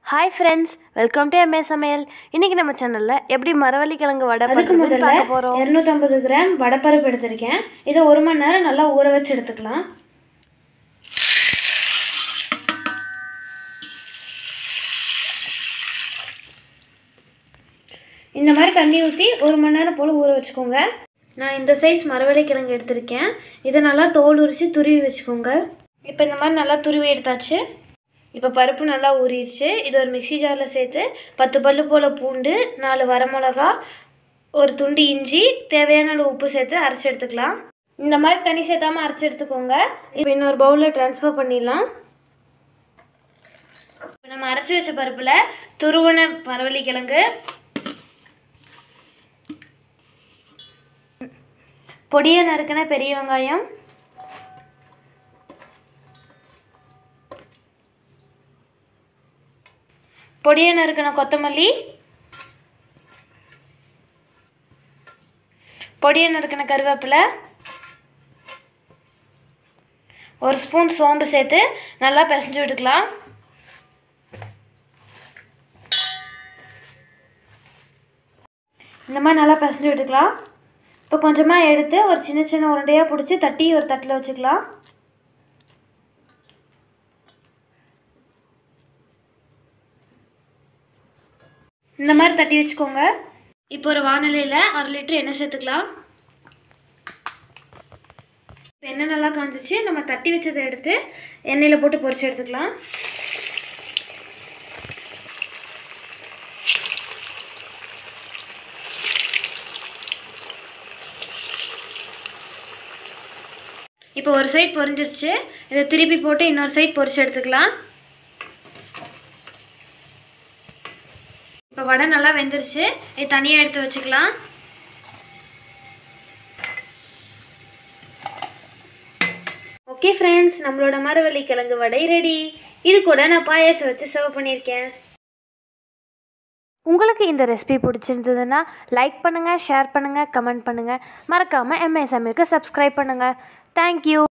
hi friends welcome to MA Samayal இன்னைக்கு நம்ம சேனலில் எப்படி மரவள்ளி கிழங்கு வடை அதுக்கு பண்ணுறதுன்னு முதல்ல பார்க்க போகிறோம் இரநூத்தம்பது கிராம் வடைப்பருப்பு எடுத்திருக்கேன் இதை ஒரு மணி நேரம் நல்லா ஊற வச்சு எடுத்துக்கலாம் இந்த மாதிரி தண்ணி ஊற்றி ஒரு மணி நேரம் போல் ஊற வச்சுக்கோங்க நான் இந்த சைஸ் மரவள்ளி கிழங்கு எடுத்திருக்கேன் இதை நல்லா தோல் உரித்து துருவி வச்சுக்கோங்க இப்போ இந்த மாதிரி நல்லா துருவி எடுத்தாச்சு இப்போ பருப்பு நல்லா ஊறிடுச்சு இது ஒரு மிக்ஸி ஜாரில் சேர்த்து பத்து பல்லு போல் பூண்டு நாலு வரமிளகா ஒரு துண்டு இஞ்சி தேவையான அளவு உப்பு சேர்த்து அரைச்சி எடுத்துக்கலாம் இந்த மாதிரி தண்ணி சேர்த்தாம அரைச்சி எடுத்துக்கோங்க இப்போ இன்னொரு பவுலில் ட்ரான்ஸ்ஃபர் பண்ணிடலாம் இப்போ நம்ம அரைச்சி வச்ச பருப்பில் துருவன மரவள்ளி கிழங்கு பொடியை நறுக்கின பெரிய வெங்காயம் பொடியை நறுக்கின கொத்தமல்லி பொடியை நறுக்கின கருவேப்பிலை ஒரு ஸ்பூன் சோம்பு சேர்த்து நல்லா பிசைஞ்சு விட்டுக்கலாம் இந்த மாதிரி நல்லா பிசைஞ்சு விட்டுக்கலாம் இப்போ கொஞ்சமாக எடுத்து ஒரு சின்ன சின்ன உருண்டையாக பிடிச்சி தட்டி ஒரு தட்டில் வச்சுக்கலாம் இந்த மாதிரி தட்டி வச்சுக்கோங்க இப்போ ஒரு வானிலையில் அரை லிட்டர் எண்ணெய் சேர்த்துக்கலாம் இப்போ எண்ணெய் நல்லா காஞ்சிச்சு நம்ம தட்டி வச்சதை எடுத்து எண்ணெயில் போட்டு பொரிச்சு எடுத்துக்கலாம் இப்போ ஒரு சைட் பொரிஞ்சிருச்சு இதை திருப்பி போட்டு இன்னொரு சைட் பொரிச்சு எடுத்துக்கலாம் இப்போ வடை நல்லா வெந்துருச்சு இது தனியாக எடுத்து வச்சுக்கலாம் ஓகே ஃப்ரெண்ட்ஸ் நம்மளோட மரவள்ளி கிழங்கு வடை ரெடி இது கூட நான் பாயாசம் வச்சு சர்வ் பண்ணியிருக்கேன் உங்களுக்கு இந்த ரெசிபி பிடிச்சிருந்ததுன்னா லைக் பண்ணுங்கள் ஷேர் பண்ணுங்கள் கமெண்ட் பண்ணுங்கள் மறக்காமல் எம்ஏ சமையலுக்கு சப்ஸ்கிரைப் பண்ணுங்கள் தேங்க்யூ